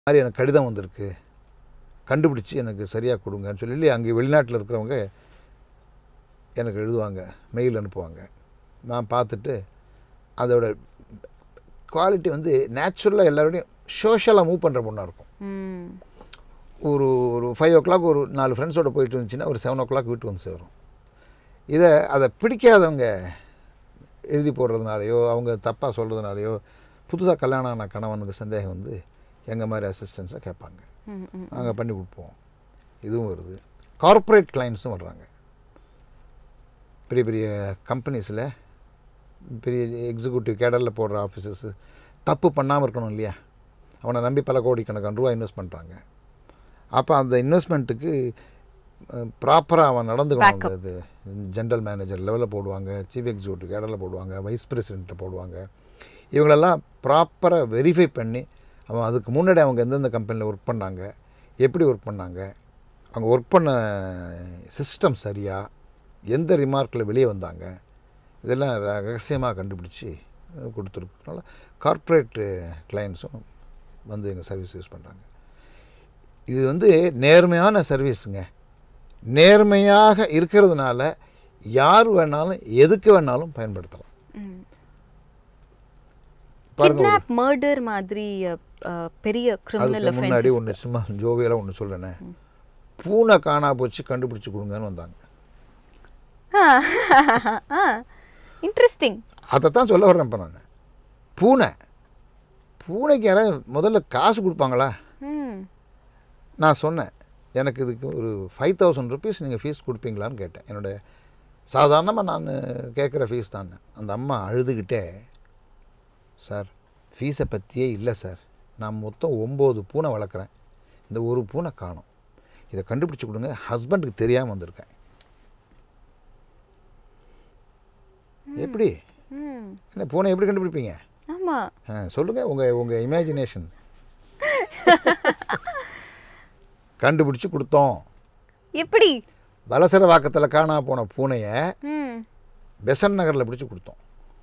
மாதிரி எனக்கு கடிதம் வந்திருக்கு கண்டுபிடிச்சி எனக்கு சரியாக கொடுங்கன்னு சொல்லி அங்கே வெளிநாட்டில் இருக்கிறவங்க எனக்கு எழுதுவாங்க மெயில் அனுப்புவாங்க நான் பார்த்துட்டு அதோட குவாலிட்டி வந்து நேச்சுரலாக எல்லாரோடையும் சோஷியலாக மூவ் பண்ணுற பொண்ணாக இருக்கும் ம் ஒரு ஒரு ஃபைவ் ஓ கிளாக் ஒரு நாலு ஃப்ரெண்ட்ஸோட போயிட்டு இருந்துச்சுன்னா ஒரு செவன் ஓ கிளாக் வீட்டுக்கு வந்து சேரும் இதை அதை பிடிக்காதவங்க எழுதி போடுறதுனாலையோ அவங்க தப்பாக சொல்கிறதுனாலையோ புதுசாக கல்யாணம் ஆன கணவனுக்கு சந்தேகம் வந்து எங்கள் மாதிரி அசிஸ்டன்ஸை கேட்பாங்க ம் ம் நாங்கள் பண்ணி கொடுப்போம் இதுவும் வருது கார்ப்பரேட் கிளைண்ட்ஸும் வர்றாங்க பெரிய பெரிய கம்பெனிஸில் பெரிய எக்ஸிக்யூட்டிவ் கேடரில் போடுற ஆஃபீஸர்ஸு தப்பு பண்ணாமல் இருக்கணும் இல்லையா அவனை நம்பி பல கோடிக்கணக்கான ரூபா இன்வெஸ்ட் பண்ணுறாங்க அப்போ அந்த இன்வெஸ்ட்மெண்ட்டுக்கு ப்ராப்பராக அவன் நடந்துக்கணும் அந்த இது ஜென்ரல் மேனேஜர் லெவலில் போடுவாங்க சீஃப் எக்ஸிக்யூட்டிவ் கேடரில் போடுவாங்க வைஸ் பிரசிடென்ட்டை போடுவாங்க இவங்களெல்லாம் ப்ராப்பராக வெரிஃபை பண்ணி அவன் அதுக்கு முன்னாடி அவங்க எந்தெந்த கம்பெனியில் ஒர்க் பண்ணாங்க எப்படி ஒர்க் பண்ணாங்க அவங்க ஒர்க் பண்ண சிஸ்டம் சரியா எந்த ரிமார்க்கில் வெளியே வந்தாங்க இதெல்லாம் ரகசியமாக கண்டுபிடிச்சி கொடுத்துருக்கனால கார்ப்பரேட் கிளைண்ட்ஸும் வந்து எங்கள் சர்வீஸ் யூஸ் பண்ணுறாங்க இது வந்து நேர்மையான சர்வீஸுங்க நேர்மையாக இருக்கிறதுனால யார் வேணாலும் எதுக்கு வேணாலும் பயன்படுத்தலாம் ம் பாருங்க ஒரு- கிட்னாப் மர்டர் மாதிரி அ, அ, பெரிய கிரிமினல் அதுக்கு முன்னாடி ஒன்று சும்மா ஜோவியெல்லாம் ஒன்று சொல்லுனேன் பூனை காணா போச்சு கண்டுபிடிச்சி கொடுங்கன்னு வந்தாங்க இன்ட்ரெஸ்டிங் அதை தான் சொல்ல வர்றேன் இப்போ நான் பூனை பூனைக்கு யாராவது முதல்ல காசு கொடுப்பாங்களா ம் நான் சொன்னேன் எனக்கு இதுக்கு ஒரு ஃபைவ் தௌசண்ட் ருபீஸ் நீங்கள் ஃபீஸ் கொடுப்பீங்களான்னு கேட்டேன் என்னோட சாதாரணமாக நான் கேட்குற ஃபீஸ் தான் அந்த அம்மா அழுதுகிட்டே சார் ஃபீஸை பற்றியே இல்லை சார் நான் மொத்தம் ஒம்பது பூனை வளர்க்குறேன் இந்த ஒரு பூனை காணும் இதை கண்டுபிடிச்சி கொடுங்க ஹஸ்பண்டுக்கு தெரியாமல் வந்திருக்கேன் எப்படி ம் என்ன பூனை எப்படி கண்டுபிடிப்பீங்க ஆமா ஆ சொல்லுங்கள் உங்கள் உங்கள் இமேஜினேஷன் கண்டுபிடிச்சி கொடுத்தோம் எப்படி வலசர வாக்கத்தில் காணா போன பூனையை ம் பெசன் நகரில் பிடிச்சி கொடுத்தோம்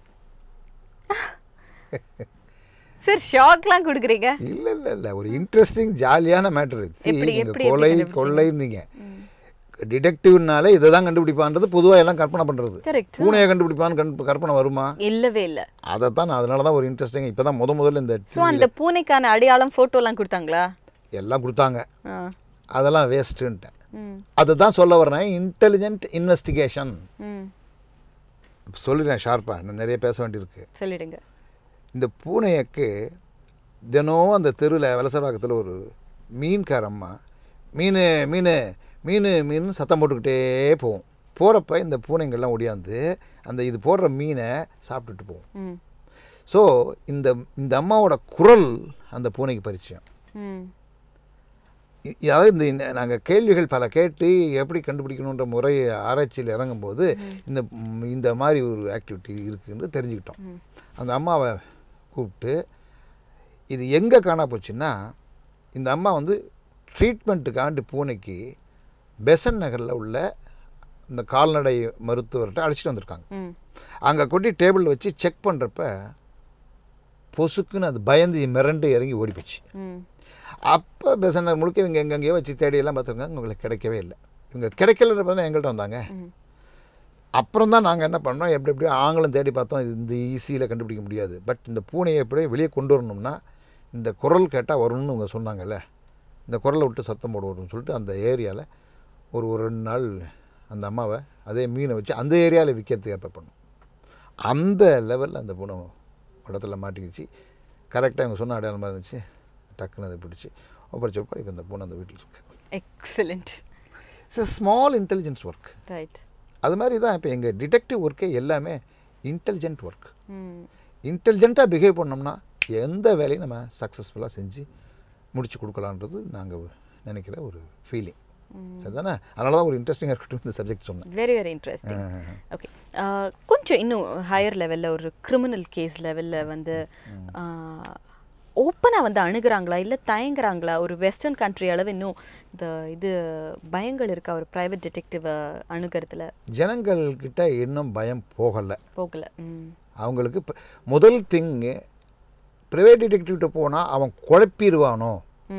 சார் ஷாக்லாம் கொடுக்குறீங்க இல்லை இல்லை இல்லை ஒரு இன்ட்ரெஸ்டிங் ஜாலியான மேட்ரு எப்படி, நீங்கள் எப்படி, கொலை எப்படி கொள்ளைன்னீங்க டிடெக்டிவ்னாலே இதை தான் கண்டுபிடிப்பான்றது பொதுவாக எல்லாம் கற்பனை பண்ணுறது கரெக்ட் பூனையை கண்டுபிடிப்பான்னு கண்டு கற்பனை வருமா இல்லவே இல்ல அதை தான் நான் அதனால தான் ஒரு இன்ட்ரெஸ்டிங் இப்போ தான் முத முதல்ல இந்த சோ அந்த பூனைக்கான அடையாளம் போட்டோலாம் கொடுத்தாங்களா எல்லாம் கொடுத்தாங்க ஆ அதெல்லாம் வேஸ்ட்டுன்ட்டேன் ம் அதை தான் சொல்ல வர்றேன் இன்டெலிஜென்ட் இன்வெஸ்டிகேஷன் ம் சொல்லிடுறேன் ஷார்ப்பாக இன்னும் நிறைய பேச வேண்டியிருக்கு சொல்லிடுங்க இந்த பூனையக்கு தினம் அந்த தெருவில் வலசரவாக்கத்தில் ஒரு மீன்கார அம்மா மீன் மீன் மீன் மீன் சத்தம் போட்டுக்கிட்டே போகும் போகிறப்ப இந்த பூனைங்கள்லாம் ஒடியாந்து அந்த இது போடுற மீனை சாப்பிட்டுட்டு போகும் ம் ஸோ இந்த இந்த அம்மாவோட குரல் அந்த பூனைக்கு பரிச்சயம் ம் இ- அதாவது இந்த நாங்கள் கேள்விகள் பல கேட்டு எப்படி கண்டுபிடிக்கணுன்ற முறை ஆராய்ச்சியில் இறங்கும்போது இந்த ம், இந்த மாதிரி ஒரு ஆக்டிவிட்டி இருக்குன்னு தெரிஞ்சுக்கிட்டோம் அந்த அம்மாவை கூப்பிட்டு இது எங்கே காணா போச்சுன்னா இந்த அம்மா வந்து ட்ரீட்மெண்ட்டுக்காண்டி பூனைக்கு பெசன் நகரில் உள்ள இந்த கால்நடை மருத்துவர்கிட்ட அழைச்சிட்டு வந்திருக்காங்க ம் அங்கே கொட்டி டேபிளில் வச்சு செக் பண்ணுறப்ப பொசுக்குன்னு அது பயந்து மிரண்டு இறங்கி ஓடி போச்சு ம் அப்போ பெசனர் முழுக்க இவங்க எங்கெங்கேயோ வச்சு தேடியெல்லாம் பார்த்துருக்காங்க உங்களுக்கு கிடைக்கவே இல்லை இவங்க கிடைக்கலன்றப்ப தான் எங்கள்கிட்ட வந்தாங்க ம் அப்புறம் தான் நாங்கள் என்ன பண்ணோம் எப்படி எப்படியோ ஆங்களும் தேடி பார்த்தோம் இது இந்த ஈஸியில் கண்டுபிடிக்க முடியாது பட் இந்த பூனையை எப்படியே வெளியே கொண்டு வரணும்னா இந்த குரல் கேட்டால் வரும்னு அவங்க சொன்னாங்கல்ல இந்த குரலை விட்டு சத்தம் போடுவோம்னு சொல்லிட்டு அந்த ஏரியாவில் ஒரு ஒரு ரெண்டு நாள் அந்த அம்மாவை அதே மீனை வச்சு அந்த ஏரியாவில் விற்கிறதுக்கு ஏற்பாடு பண்ணோம் அந்த லெவலில் அந்த பூனை இடத்துல மாட்டிக்கிச்சு கரெக்டாக இவங்க சொன்ன அடையாளமாக இருந்துச்சு டக்குன்னு அதை பிடிச்சி ஒப்படைச்சப்போ இப்போ இந்த பூனை அந்த வீட்டில் இருக்கு excellent it's small intelligence work right அது மாதிரி தான் இப்போ எங்கள் டிடெக்டிவ் ஒர்க்கே எல்லாமே இன்டெலிஜென்ட் ஒர்க் ம் இன்டெலிஜென்ட்டாக பிஹேவ் பண்ணோம்னா எந்த வேலையும் நம்ம சக்ஸஸ்ஃபுல்லாக செஞ்சு முடிச்சு கொடுக்கலான்றது நாங்கள் நினைக்கிற ஒரு ஃபீலிங் சரிதானே அதனால தான் ஒரு இன்ட்ரெஸ்டிங்காக இருக்கட்டும் இந்த சப்ஜெக்ட் சொன்னேன் வெரி வெரி இன்ட்ரெஸ்டிங் ஓகே கொஞ்சம் இன்னும் ஹையர் லெவலில் ஒரு கிரிமினல் கேஸ் லெவலில் வந்து ஓப்பனாக வந்து அணுகுறாங்களா இல்லை தயங்குறாங்களா ஒரு வெஸ்டர்ன் கண்ட்ரி அளவு இன்னும் இந்த இது பயங்கள் இருக்கா ஒரு ப்ரைவேட் டிடெக்டிவ் அணுகிறதுல ஜனங்கள்கிட்ட இன்னும் பயம் போகலை போகல ம் அவங்களுக்கு இப்ப முதல் திங்கு ப்ரைவேட் டிடெக்டிவ்கிட்ட போனால் அவன் குழப்பிடுவானோ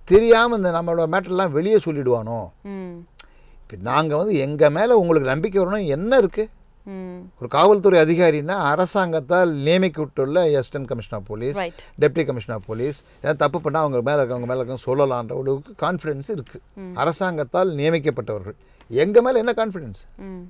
தெரியாமல் இந்த நம்மளோட மேட்டர்லாம் வெளியே சொல்லிடுவானோ ம் இப்போ நாங்கள் வந்து எங்கள் மேலே உங்களுக்கு நம்பிக்கை வரணும் என்ன இருக்குது ம் ஒரு காவல்துறை அதிகாரின்னா அரசாங்கத்தால் நியமிக்கப்பட்டுள்ள assistant commissioner police right deputy commissioner police ஏதாவது தப்பு பண்ணால் அவங்க மேலே இருக்கவங்க மேலே இருக்க சொல்லலான்ற அளவுக்கு கான்ஃபிடென்ஸ் இருக்குது அரசாங்கத்தால் நியமிக்கப்பட்டவர்கள் எங்கள் மேலே என்ன கான்ஃபிடென்ஸ் ம்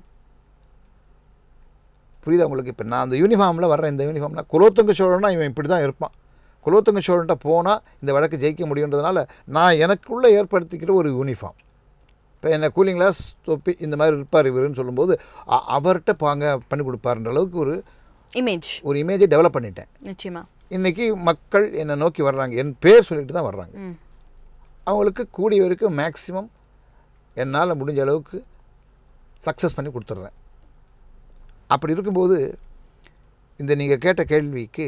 புரியுதா உங்களுக்கு இப்போ நான் அந்த யூனிஃபார்மில் வர்றேன் இந்த யூனிஃபார்ம்னா குலோத்துங்க சோழனா இவன் இப்படி தான் இருப்பான் குலோத்துங்க சோழன்ட்ட போனால் இந்த வழக்கு ஜெயிக்க முடியுன்றதுனால நான் எனக்குள்ளே ஏற்படுத்திக்கிற ஒரு யூனிஃபார்ம் இப்போ என்ன கூலிங் கிளாஸ் தொப்பி இந்த மாதிரி இருப்பார் இவருன்னு சொல்லும்போது அ- அவர்கிட்ட பாங்க பண்ணி கொடுப்பாருன்ற அளவுக்கு ஒரு இமேஜ் ஒரு இமேஜை டெவலப் பண்ணிட்டேன் நிச்சயமா இன்றைக்கி மக்கள் என்னை நோக்கி வர்றாங்க என் பேர் சொல்லிட்டு தான் வர்றாங்க ம் அவங்களுக்கு கூடிய வரைக்கும் மேக்ஸிமம் என்னால் முடிஞ்ச அளவுக்கு சக்ஸஸ் பண்ணி கொடுத்துட்றேன் அப்படி இருக்கும்போது இந்த நீங்கள் கேட்ட கேள்விக்கு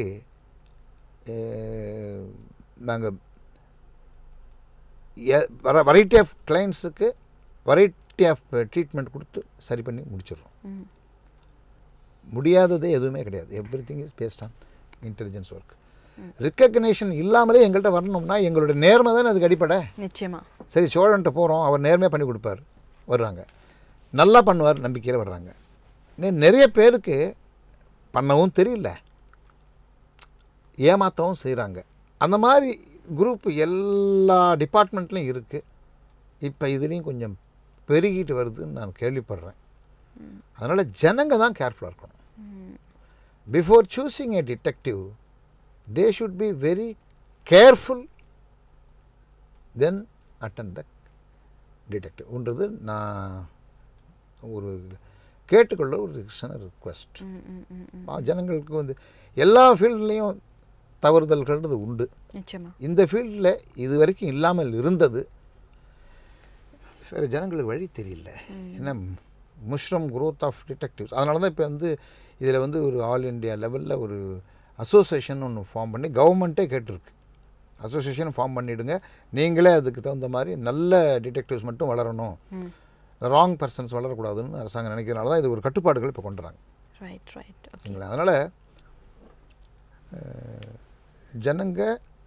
நாங்கள் வெரைட்டி ஆஃப் கிளைண்ட்ஸுக்கு வெரைட்டி ஆஃப் ட்ரீட்மெண்ட் கொடுத்து சரி பண்ணி முடிச்சிடுறோம் ம் முடியாததே எதுவுமே கிடையாது everything is based on intelligence work recognition இல்லாமலே எங்கள்கிட்ட வரணும்னா எங்களுடைய நேர்மை தானே அதுக்கு அடிப்படை நிச்சயமா சரி சோழன்ட்ட போகிறோம் அவர் நேர்மையாக பண்ணி கொடுப்பார் வர்றாங்க நல்லா பண்ணுவார் நம்பிக்கையில் வர்றாங்க இன்னும் நிறைய பேருக்கு பண்ணவும் தெரியல ஏமாற்றவும் செய்கிறாங்க அந்த மாதிரி குரூப் எல்லா டிபார்ட்மெண்ட்லையும் இருக்குது இப்போ இதுலேயும் கொஞ்சம் பெருகிட்டு வருதுன்னு நான் கேள்விப்படுறேன் அதனால் ஜனங்க தான் கேர்ஃபுல்லாக இருக்கணும் before choosing a detective they should be very careful then attend the டிடெக்டிவ்ன்றது நான் ஒரு கேட்டுக்கொள்ள ஒரு சின்ன ரிக்வெஸ்ட் ம் ம் ம் ம் ஜனங்களுக்கு வந்து எல்லா ஃபீல்ட்லேயும் தவறுதல்கள்ன்றது உண்டு நிச்சயமா இந்த ஃபீல்டில் இது வரைக்கும் இல்லாமல் இருந்தது வேறு ஜனங்களுக்கு வழி தெரியல என்ன முஷ்ரம் growth ஆஃப் டிடெக்டிவ்ஸ் அதனால தான் இப்போ வந்து இதில் வந்து ஒரு ஆல் இண்டியா லெவலில் ஒரு அசோசியேஷன் ஒன்று ஃபார்ம் பண்ணி கவர்மெண்ட்டே கேட்டிருக்கு அசோசியேஷன் ஃபார்ம் பண்ணிவிடுங்க நீங்களே அதுக்கு தகுந்த மாதிரி நல்ல டிடெக்டிவ்ஸ் மட்டும் வளரணும் ம் ராங் பர்சன்ஸ் வளரக்கூடாதுன்னு அரசாங்கம் நினைக்கிறதுனால தான் இது ஒரு கட்டுப்பாடுகள் இப்போ கொண்டு வராங்க ரைட் ரைட் ஓகே சரிங்களா அதனால் ஜனங்க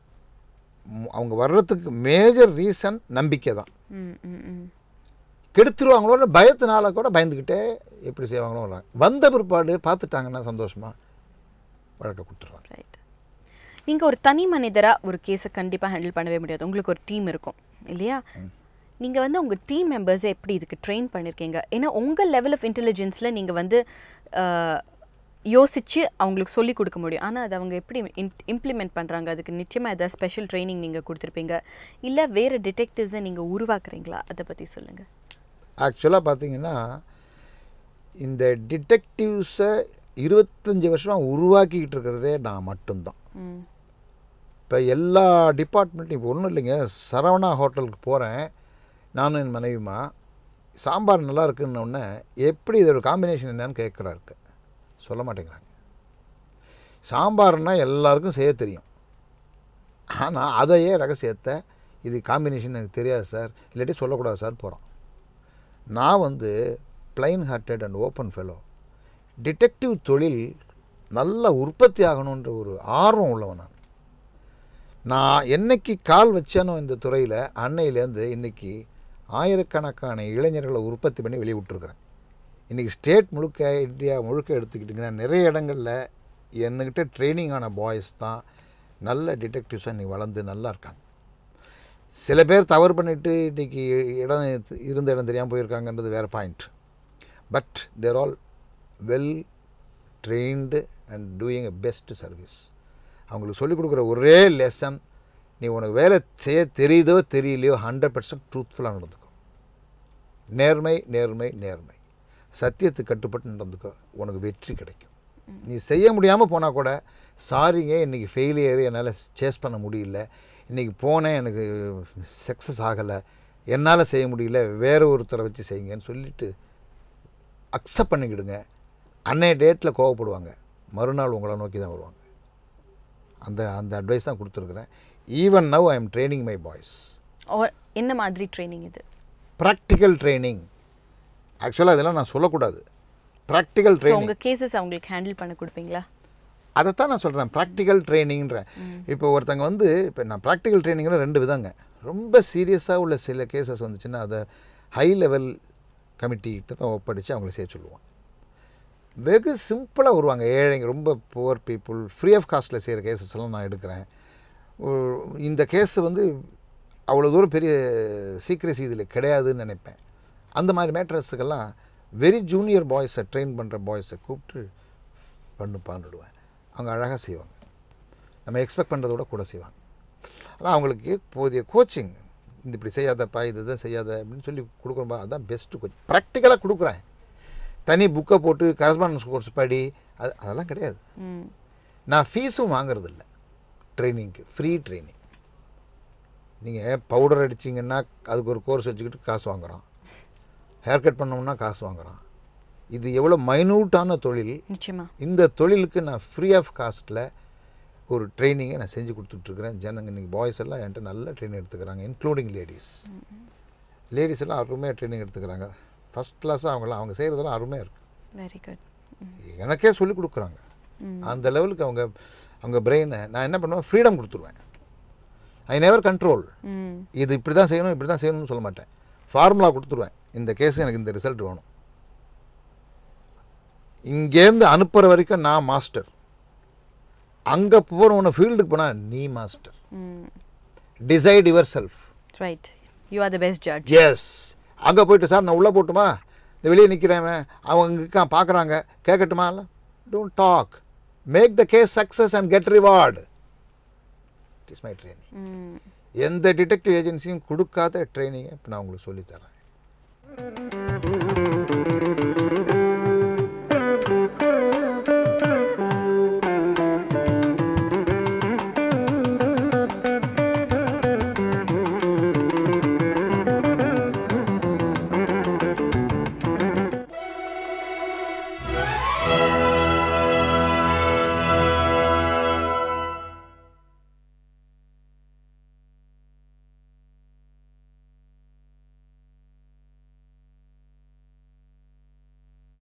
ம், அவங்க வர்றதுக்கு மேஜர் ரீசன் நம்பிக்கை தான் ம் ம் ம் கெடுத்துருவாங்களோன்னு பயத்தினால கூட பயந்துக்கிட்டே எப்படி செய்வாங்களோ வர்றாங்க வந்த பிற்பாடு பார்த்துட்டாங்கன்னா சந்தோஷமாக வழக்கை கொடுத்துருவாங்க ரைட் நீங்கள் ஒரு தனி மனிதராக ஒரு கேஸை கண்டிப்பாக ஹேண்டில் பண்ணவே முடியாது உங்களுக்கு ஒரு டீம் இருக்கும் இல்லையா நீங்கள் வந்து உங்கள் டீம் மெம்பர்ஸை எப்படி இதுக்கு ட்ரெயின் பண்ணியிருக்கீங்க ஏன்னா உங்கள் லெவல் ஆஃப் இன்டெலிஜென்ஸில் நீங்கள் வந்து ஆஹ், யோசிச்சு அவங்களுக்கு சொல்லி கொடுக்க முடியும் ஆனால் அது அவங்க எப்படி இம்ப்ளிமெண்ட் பண்ணுறாங்க அதுக்கு நிச்சயமாக ஏதாவது ஸ்பெஷல் ட்ரைனிங் நீங்கள் கொடுத்துருப்பீங்க இல்லை வேறு டிடெக்டிவ்ஸை நீங்கள் உருவாக்குறீங்களா அதை பற்றி சொல்லுங்கள் ஆக்சுவலாக பார்த்தீங்கன்னா இந்த டிடெக்டிவ்ஸை இருபத்தஞ்சி வருஷமாக உருவாக்கிக்கிட்டு இருக்கிறதே நான் மட்டும்தான் ம் இப்போ எல்லா டிபார்ட்மெண்ட்டும் இப்போ ஒன்றும் இல்லைங்க சரவணா ஹோட்டலுக்கு போகிறேன் நானும் என் மனைவிமா சாம்பார் நல்லா இருக்குன்ன உடனே எப்படி இதோட காம்பினேஷன் என்னன்னு கேட்குறாரு சொல்ல மாட்டேங்கிறாங்க சாம்பார்னா எல்லாருக்கும் செய்ய தெரியும் ஆனால் அதையே ரகசியத்தை இது காம்பினேஷன் எனக்கு தெரியாது சார் இல்லாட்டி சொல்லக்கூடாது சார் போகிறோம் நான் வந்து plain hearted and open fellow detective தொழில் நல்ல உற்பத்தி ஆகணுன்ற ஒரு ஆர்வம் உள்ளவன் நான் நான் என்னைக்கு கால் வச்சேனோ இந்த துறையில் அன்னையிலேருந்து இன்னைக்கு ஆயிரக்கணக்கான இளைஞர்களை உற்பத்தி பண்ணி வெளியே விட்டுருக்குறேன் இன்றைக்கி ஸ்டேட் முழுக்க இந்தியா முழுக்க எடுத்துக்கிட்டிங்கன்னா நிறைய இடங்களில் என்கிட்ட ட்ரைனிங் ஆன பாய்ஸ் தான் நல்ல டிடெக்டிவ்ஸாக இன்றைக்கி வளர்ந்து நல்லா இருக்காங்க சில பேர் தவறு பண்ணிவிட்டு இன்றைக்கி இடம் இருந்த இடம் தெரியாமல் போயிருக்காங்கன்றது வேறு point but they're all well trained and doing a best service அவங்களுக்கு சொல்லிக் கொடுக்குற ஒரே லெசன் நீ உனக்கு வேலை செய்ய தெரியுதோ தெரியலையோ ஹண்ட்ரட் பர்சன்ட் ட்ரூத்ஃபுல்லாக நடந்துக்கோ நேர்மை நேர்மை நேர்மை சத்தியத்துக்கு கட்டுப்பட்டு நடந்துக்கோ உனக்கு வெற்றி கிடைக்கும் நீ செய்ய முடியாமல் போனால் கூட சாரிங்க இன்றைக்கி ஃபெயிலியர் என்னால் சேஸ் பண்ண முடியல இன்றைக்கி போனேன் எனக்கு சக்ஸஸ் ஆகலை என்னால் செய்ய முடியல வேற ஒருத்தரை வச்சு செய்யுங்கன்னு சொல்லிட்டு அக்செப்ட் பண்ணிக்கிடுங்க அன்னைய டேட்டில் கோவப்படுவாங்க மறுநாள் உங்களை நோக்கி தான் வருவாங்க அந்த அந்த அட்வைஸ் தான் கொடுத்துருக்குறேன் even now I am training my boys Or என்ன மாதிரி ட்ரைனிங் இது ப்ராக்டிக்கல் ட்ரைனிங் ஆக்சுவலாக இதெல்லாம் நான் சொல்லக்கூடாது ப்ராக்டிக்கல் ஸோ ட்ரைனிங் உங்கள் கேசஸ் அவங்களுக்கு ஹேண்டில் பண்ண கொடுப்பீங்களா அதைத்தான் நான் சொல்கிறேன் ப்ராக்டிக்கல் ட்ரைனிங்கிறேன் இப்போ ஒருத்தங்க வந்து இப்போ நான் ப்ராக்டிக்கல் ட்ரைனிங்கில் ரெண்டு விதங்க ரொம்ப சீரியஸாக உள்ள சில கேசஸ் வந்துச்சுன்னா அதை ஹை லெவல் கமிட்டிகிட்ட தான் ஒப்படைச்சு அவங்கள செய்ய சொல்லுவோம் வெகு சிம்பிளாக வருவாங்க ஏழைங்க ரொம்ப புவர் பீப்புள் ஃப்ரீ ஆஃப் காஸ்ட்டில் செய்கிற கேசஸ் எல்லாம் நான் எடுக்கிறேன் ஒ- இந்த கேஸ் வந்து அவ்வளோ தூரம் பெரிய சீக்ரஸி இதில் கிடையாதுன்னு நினைப்பேன் அந்த மாதிரி மேட்ரஸுக்கெல்லாம் வெரி ஜூனியர் பாய்ஸை ட்ரெயின் பண்ணுற பாய்ஸை கூப்பிட்டு பண்ணுப்பான்னுடுவேன் அவங்க அழகாக செய்வாங்க நம்ம எக்ஸ்பெக்ட் பண்ணுறத விட கூட செய்வாங்க ஆனால் அவங்களுக்கு போதிய கோச்சிங் இந்த இப்படி செய்யாதப்பா இது தான் செய்யாத அப்படின்னு சொல்லி கொடுக்குறோம் அதுதான் பெஸ்ட்டு கோச் ப்ராக்டிக்கலாக கொடுக்குறேன் தனி புக்கை போட்டு கரஸ்பாண்டன்ஸ் கோர்ஸ் படி அது அதெல்லாம் கிடையாது ம் நான் ஃபீஸும் வாங்குறதில்ல ட்ரைனிங்க்கு ஃப்ரீ ட்ரைனிங் நீங்கள் பவுடர் அடிச்சிங்கன்னா அதுக்கு ஒரு கோர்ஸ் வச்சுக்கிட்டு காசு வாங்குறோம் ஹேர் கட் பண்ணோம்னா காசு வாங்குறோம் இது எவ்வளோ மைனூட்டான தொழில் நிச்சயமா இந்த தொழிலுக்கு நான் ஃப்ரீ ஆஃப் காஸ்ட்டில் ஒரு ட்ரைனிங்கை நான் செஞ்சு கொடுத்துட்ருக்குறேன் ஜனங்க இன்றைக்கி பாய்ஸ் எல்லாம் என்கிட்ட நல்ல ட்ரைனிங் எடுத்துக்கிறாங்க இன்க்ளூடிங் லேடிஸ் லேடிஸ் எல்லாம் அருமையாக ட்ரைனிங் எடுத்துக்கிறாங்க ஃபஸ்ட் கிளாஸாக அவங்களாம் அவங்க செய்கிறதெல்லாம் அருமையாக இருக்குது வெரி குட் எனக்கே சொல்லி கொடுக்குறாங்க அந்த லெவலுக்கு அவங்க அவங்க பிரெயினை நான் என்ன பண்ணுவேன் ஃப்ரீடம் கொடுத்துருவேன் ஐ நெவர் கண்ட்ரோல் ம் இது இப்படி தான் செய்யணும் இப்படி தான் செய்யணும்னு சொல்ல மாட்டேன் ஃபார்முலா கொடுத்துருவேன் இந்த கேஸ் எனக்கு இந்த ரிசல்ட் வேணும் இங்கேருந்து அனுப்புகிற வரைக்கும் நான் மாஸ்டர் அங்கே போகிறவன ஃபீல்டுக்கு போனால் நீ மாஸ்டர் ம் decide yourself right you are the best judge yes அங்கே போயிட்டு சார் நான் உள்ளே போட்டுமா இந்த வெளியே நிற்கிறவன் அவங்க இருக்கான் பார்க்குறாங்க கேட்கட்டுமா don't talk make the case success and get reward it is my training ம் எந்த டிடெக்டிவ் ஏஜென்சியும் கொடுக்காத ட்ரைனிங்கை இப்போ நான் உங்களுக்கு சொல்லித்தரேன்